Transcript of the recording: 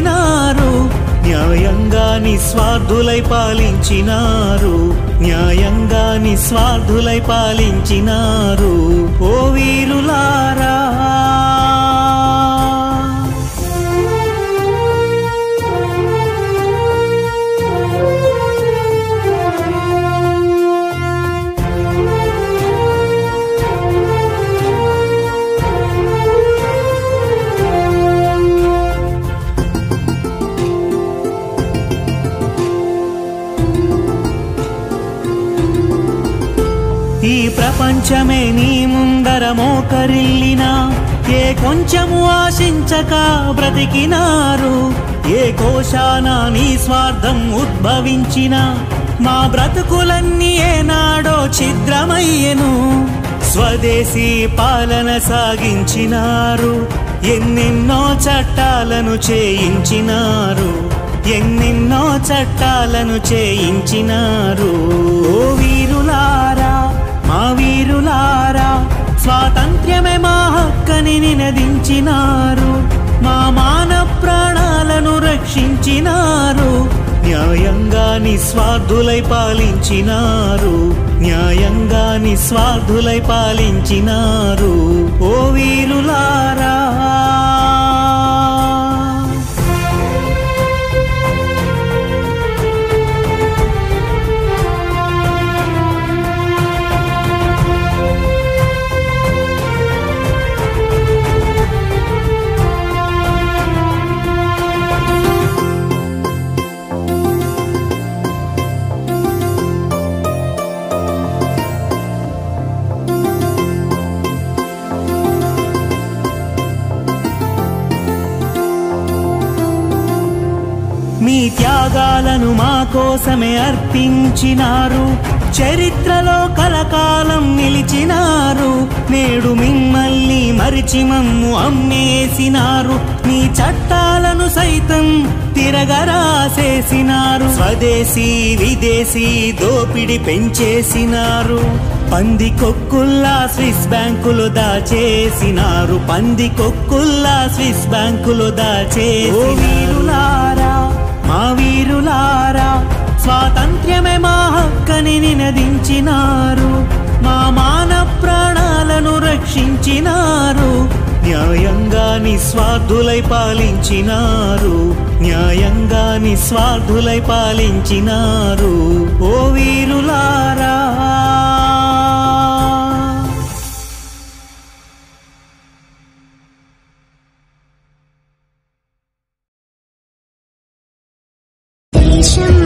పాలించినారు న్యాయంగా నిస్వార్థులై పాలించినారు న్యాయంగా నిస్వార్థులై పాలించినారు ఓ వీరులారా ఈ ప్రపంచమే నీ ముందర మోకరిల్లినా ఏ కొంచెము ఆశించక బ్రతికినారు ఏ కోశాన నీ స్వార్థం ఉద్భవించిన మా బ్రతుకులన్నీ ఏనాడో ఛిద్రమయ్యెను స్వదేశీ పాలన సాగించినారు ఎన్నెన్నో చట్టాలను చేయించినారు ఎన్నెన్నో చట్టాలను చేయించినారు ఓ వీరులారా మా వీరులారా స్వాతంత్ర్యమే మా హక్కని నినదించినారు మా మాన ప్రాణాలను రక్షించినారు న్యాయంగా నిస్వార్థులై పాలించినారు న్యాయంగా నిస్వార్థులై పాలించినారు ఓ వీరులారా మీ త్యాగాలను మా కోసమే అర్పించినారు చరిత్రలో కలకాలం నిలిచినారు నేడు మిమ్మల్ని మరిచి మమ్ము అమ్మేసినారు మీ చట్టాలను సైతం తిరగరాసేసినారు స్వదేశీ విదేశీ దోపిడి పెంచేసినారు పంది కొక్కుల్లా స్విస్ బ్యాంకులు దాచేసినారు పంది కొక్కుల్లా స్విస్ బ్యాంకులు దాచేసినారు మా వీరులారా స్వాతంత్ర్యమే మా హక్కని నినదించినారు మా మాన ప్రాణాలను రక్షించినారు న్యాయంగా నిస్వార్థులై పాలించినారు న్యాయంగా నిస్వార్థులై పాలించినారు ఓ వీరులారా దేశం